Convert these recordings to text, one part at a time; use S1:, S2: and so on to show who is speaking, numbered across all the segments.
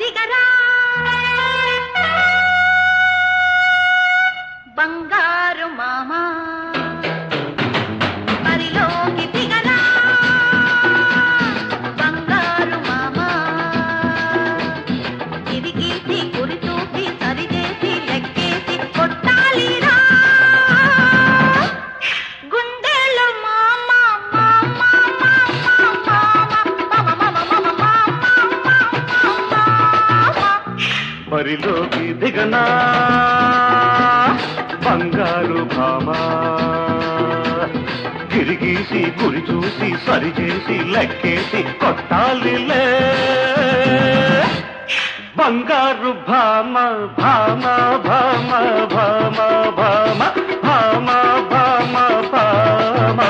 S1: దిగరా బంగారు మామ బరిలోకి దిగరా బంగారు మామ తిరిగేసి గురి చూసి సరిచేసి లెక్కేసి కొట్టాలిరా గుండెలు మామ మామ మామ మామ మామ మామ
S2: బరిలోకి దిగనా బంగారు భామా తిరిగేసి గురి చూసి సరిచేసి లెక్కేసి కొట్టాలిలే బంగారు భామ భామ భామ భామ భామ భామ భామ భామ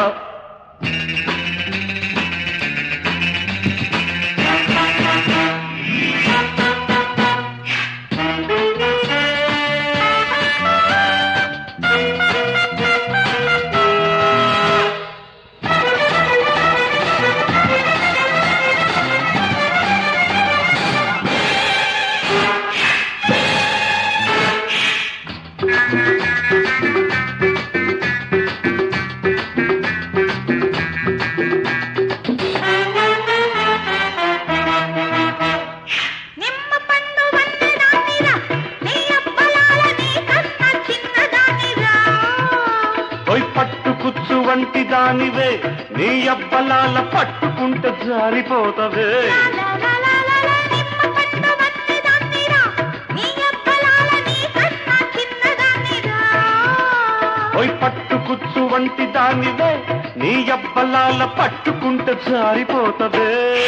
S1: నిమ్మ పండు వందనానిరా నీ అప్పలాల నీ కన్న చిన్నదానిరా
S2: పోయి పట్టు కుచ్చు వంటి దానివే నీ అబ్బలాల పట్టుకుంటే జారిపోతవే
S1: లాలాలాలాలా నిమ్మ పండు వందనానిరా నీ అప్పలాల నీ కన్న చిన్నదానిరా
S2: పోయి పట్టు కుచ్చు వంటి దానివే నీ అబ్బలాల పట్టుకుంటే జారిపోతవే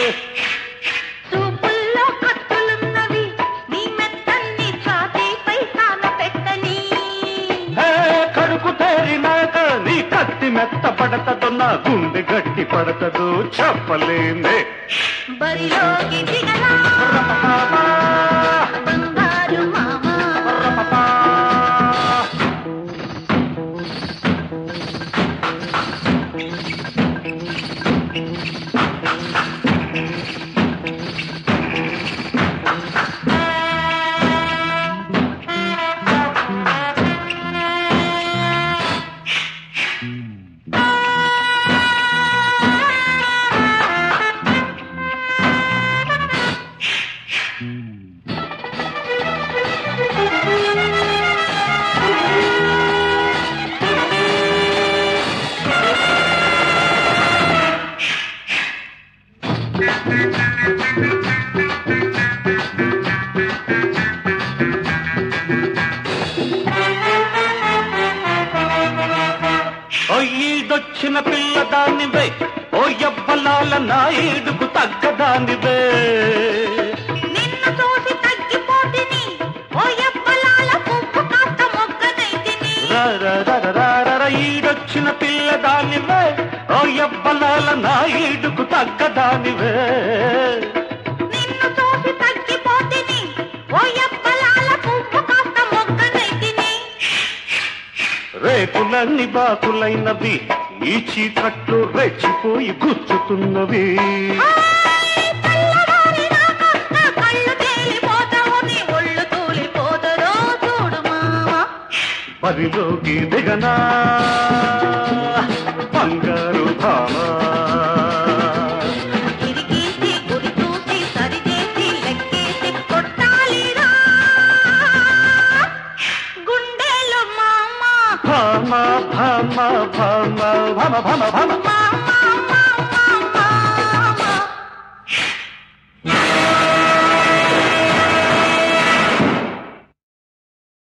S1: చూపుల్లో కత్తులున్నవి నీ మెత్తన్ని ఛాతీపై సాన పెట్టని
S2: హే, కడుకు తేరినాక నీ కత్తి మెత్త పడతదో నా గుండె గట్టి పడతదు చెప్పలేనే
S1: బరిలోకి దిగరా బంగారు మామ
S2: ఓ ఈడొచ్చిన పిల్లదానివే ఓ ఎవ్వలాల నా ఈడుకు తగ్గదానివే
S1: నిన్ను చూసి తగ్గిపోతిని ఓ ఎవ్వలాల పువ్వు కాస్త మొగ్గనైతిని
S2: రరరరరరర ఈడొచ్చిన పిల్లదానివే ఓ ఎవ్వలాల నా ఈడుకు తగ్గదానివే
S1: నిన్ను చూసి తగ్గిపోతిని ఓ ఎవ్వలాల పువ్వు కాస్త మొగ్గనైతిని
S2: రేపులన్నీ బాకులైనవి ఈ చీకట్లు రెచ్చిపోయి గుచ్చుతున్నవి
S1: హాయ్ తెల్లవారినాక నా కళ్ళు తేలిపోతావు నీ ఒళ్ళు తూలిపోతరో చూడు మామ
S2: బరిలోకి దిగనా బంగారు భామా
S1: తిరిగేసి గురి చూసి సరిచేసి లెక్కేసి కొట్టాలిరా గుండెలు మామ
S2: భామ భామ భామ భామ భామ భామ
S1: మామ